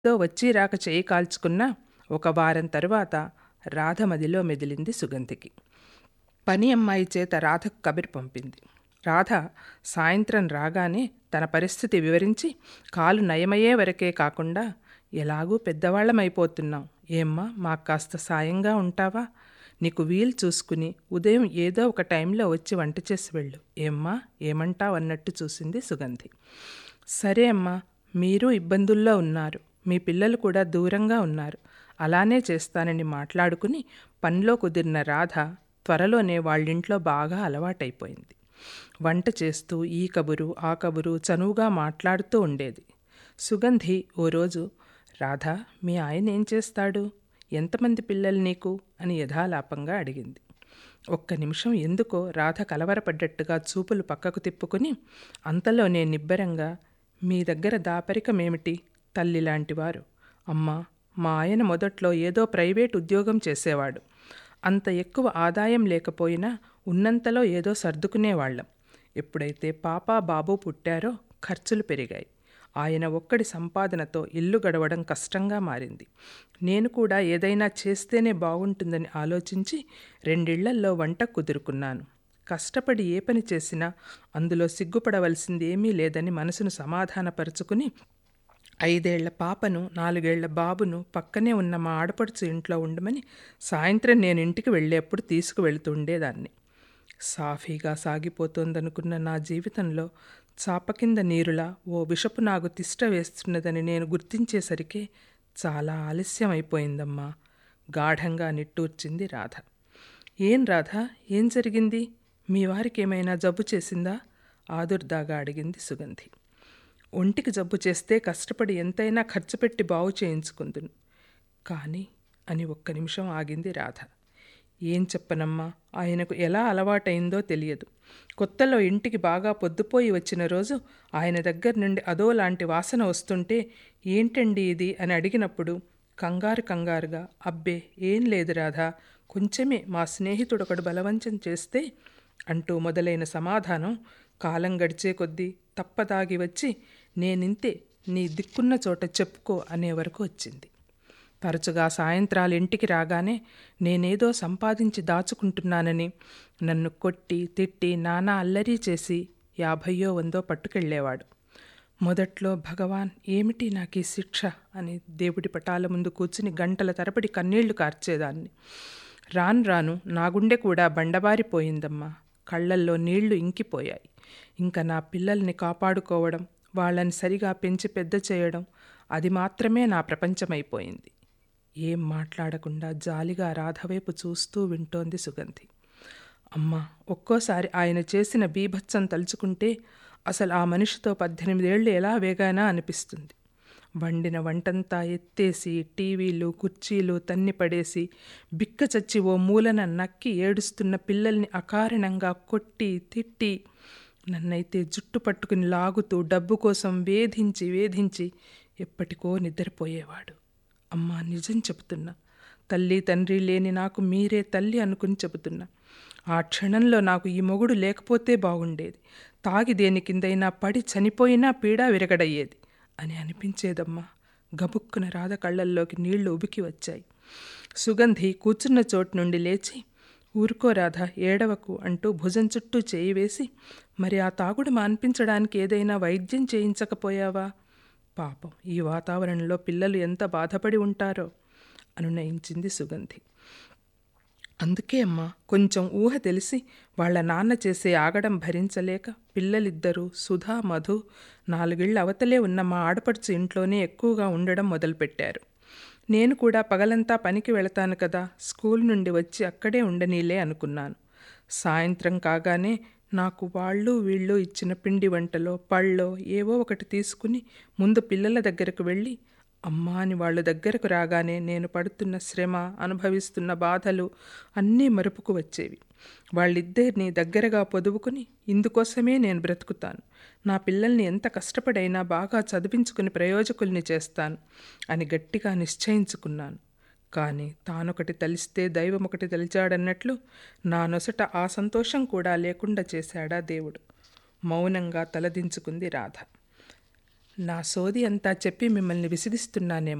తో వచ్చి రాక చేయి కాల్చుకున్నా ఒక వారం తరువాత రాధ మదిలో మెదిలింది సుగంధికి పని అమ్మాయి చేత రాధకు కబురు పంపింది రాధ సాయంత్రం రాగానే తన పరిస్థితి వివరించి కాలు నయమయ్యే వరకే కాకుండా ఎలాగూ పెద్దవాళ్ళమైపోతున్నాం ఏమ్మా మాకు కాస్త సాయంగా ఉంటావా నీకు వీలు చూసుకుని ఉదయం ఏదో ఒక టైంలో వచ్చి వంట చేసి వెళ్ళు ఏమ్మా ఏమంటావు అన్నట్టు చూసింది సుగంధి సరే అమ్మా మీరు ఇబ్బందుల్లో ఉన్నారు మీ పిల్లలు కూడా దూరంగా ఉన్నారు అలానే చేస్తానని మాట్లాడుకుని పనిలో కుదిరిన రాధ త్వరలోనే వాళ్ళింట్లో బాగా అలవాటైపోయింది వంట చేస్తూ ఈ కబురు ఆ కబురు చనువుగా మాట్లాడుతూ ఉండేది సుగంధి ఓ రోజు రాధా మీ ఆయన ఏం చేస్తాడు ఎంతమంది పిల్లలు నీకు అని యథాలాపంగా అడిగింది ఒక్క నిమిషం ఎందుకో రాధ కలవరపడ్డట్టుగా చూపులు పక్కకు తిప్పుకుని అంతలోనే నిబ్బరంగా మీ దగ్గర దాపరికమేమిటి తల్లి లాంటివారు అమ్మా మా ఆయన మొదట్లో ఏదో ప్రైవేట్ ఉద్యోగం చేసేవాడు అంత ఎక్కువ ఆదాయం లేకపోయినా ఉన్నంతలో ఏదో సర్దుకునేవాళ్ళం ఎప్పుడైతే పాప బాబు పుట్టారో ఖర్చులు పెరిగాయి ఆయన ఒక్కడి సంపాదనతో ఇల్లు గడవడం కష్టంగా మారింది నేను కూడా ఏదైనా చేస్తేనే బాగుంటుందని ఆలోచించి రెండిళ్లల్లో వంట కుదురుకున్నాను కష్టపడి ఏ పని చేసినా అందులో సిగ్గుపడవలసింది ఏమీ లేదని మనసును సమాధానపరుచుకుని ఐదేళ్ల పాపను నాలుగేళ్ల బాబును పక్కనే ఉన్న మా ఆడపడుచు ఇంట్లో ఉండమని సాయంత్రం నేను ఇంటికి వెళ్ళేప్పుడు తీసుకువెళ్తుండేదాన్ని సాఫీగా సాగిపోతోందనుకున్న నా జీవితంలో చాప కింద నీరులా ఓ విషపు నాగు తిష్ట వేస్తున్నదని నేను గుర్తించేసరికి చాలా ఆలస్యం అయిపోయిందమ్మా గాఢంగా నిట్టూర్చింది రాధ ఏం రాధ ఏం జరిగింది మీ వారికి ఏమైనా జబ్బు చేసిందా ఆదుర్దాగా అడిగింది సుగంధి ఒంటికి జబ్బు చేస్తే కష్టపడి ఎంతైనా ఖర్చు పెట్టి బాగు చేయించుకుందును కానీ అని ఒక్క నిమిషం ఆగింది రాధ ఏం చెప్పనమ్మా ఆయనకు ఎలా అలవాటైందో తెలియదు కొత్తలో ఇంటికి బాగా పొద్దుపోయి వచ్చిన రోజు ఆయన దగ్గర నుండి అదో లాంటి వాసన వస్తుంటే ఏంటండి ఇది అని అడిగినప్పుడు కంగారు కంగారుగా అబ్బే ఏం లేదు రాధా కొంచెమే మా స్నేహితుడొకడు బలవంచం చేస్తే అంటూ మొదలైన సమాధానం కాలం గడిచే కొద్దీ తప్పదాగి వచ్చి నేనింతే నీ దిక్కున్న చోట చెప్పుకో అనే వరకు వచ్చింది తరచుగా సాయంత్రాలు ఇంటికి రాగానే నేనేదో సంపాదించి దాచుకుంటున్నానని నన్ను కొట్టి తిట్టి నానా అల్లరి చేసి యాభయ్యో వందో పట్టుకెళ్ళేవాడు మొదట్లో భగవాన్ ఏమిటి నాకు ఈ శిక్ష అని దేవుడి పటాల ముందు కూర్చుని గంటల తరబడి కన్నీళ్లు కార్చేదాన్ని రాను రాను నా గుండె కూడా బండబారిపోయిందమ్మా కళ్ళల్లో నీళ్లు ఇంకిపోయాయి ఇంకా నా పిల్లల్ని కాపాడుకోవడం వాళ్ళని సరిగా పెంచి పెద్ద చేయడం అది మాత్రమే నా ప్రపంచమైపోయింది ఏం మాట్లాడకుండా జాలిగా రాధవైపు చూస్తూ వింటోంది సుగంధి అమ్మా ఒక్కోసారి ఆయన చేసిన బీభత్సం తలుచుకుంటే అసలు ఆ మనిషితో పద్దెనిమిదేళ్లు ఎలా వేగానా అనిపిస్తుంది వండిన వంటంతా ఎత్తేసి టీవీలు కుర్చీలు తన్ని పడేసి బిక్క చచ్చి ఓ మూలన నక్కి ఏడుస్తున్న పిల్లల్ని అకారణంగా కొట్టి తిట్టి నన్నైతే జుట్టు పట్టుకుని లాగుతూ డబ్బు కోసం వేధించి వేధించి ఎప్పటికో నిద్రపోయేవాడు అమ్మా నిజం చెబుతున్నా తల్లి తండ్రి లేని నాకు మీరే తల్లి అనుకుని చెబుతున్నా ఆ క్షణంలో నాకు ఈ మొగుడు లేకపోతే బాగుండేది తాగి దేని కిందైనా పడి చనిపోయినా పీడా విరగడయ్యేది అని అనిపించేదమ్మా గబుక్కున రాధ కళ్ళల్లోకి నీళ్లు ఉబికి వచ్చాయి సుగంధి కూర్చున్న చోటు నుండి లేచి ఊరుకో రాధ ఏడవకు అంటూ భుజం చుట్టూ చేయి వేసి మరి ఆ తాగుడు మాన్పించడానికి ఏదైనా వైద్యం చేయించకపోయావా పాపం ఈ వాతావరణంలో పిల్లలు ఎంత బాధపడి ఉంటారో అనునయించింది సుగంధి అందుకే అమ్మా కొంచెం ఊహ తెలిసి వాళ్ళ నాన్న చేసే ఆగడం భరించలేక పిల్లలిద్దరూ సుధా మధు నాలుగిళ్ళ అవతలే ఉన్న మా ఆడపడుచు ఇంట్లోనే ఎక్కువగా ఉండడం మొదలుపెట్టారు నేను కూడా పగలంతా పనికి వెళతాను కదా స్కూల్ నుండి వచ్చి అక్కడే ఉండనీలే అనుకున్నాను సాయంత్రం కాగానే నాకు వాళ్ళు వీళ్ళు ఇచ్చిన పిండి వంటలో పళ్ళో ఏవో ఒకటి తీసుకుని ముందు పిల్లల దగ్గరకు వెళ్ళి అమ్మా అని వాళ్ళ దగ్గరకు రాగానే నేను పడుతున్న శ్రమ అనుభవిస్తున్న బాధలు అన్నీ మరుపుకు వచ్చేవి వాళ్ళిద్దరిని దగ్గరగా పొదువుకుని ఇందుకోసమే నేను బ్రతుకుతాను నా పిల్లల్ని ఎంత కష్టపడైనా బాగా చదివించుకుని ప్రయోజకుల్ని చేస్తాను అని గట్టిగా నిశ్చయించుకున్నాను కానీ తానొకటి తలిస్తే దైవం ఒకటి తలిచాడన్నట్లు నా నొసట ఆ సంతోషం కూడా లేకుండా చేశాడా దేవుడు మౌనంగా తలదించుకుంది రాధ నా సోది అంతా చెప్పి మిమ్మల్ని విసిగిస్తున్నానేమో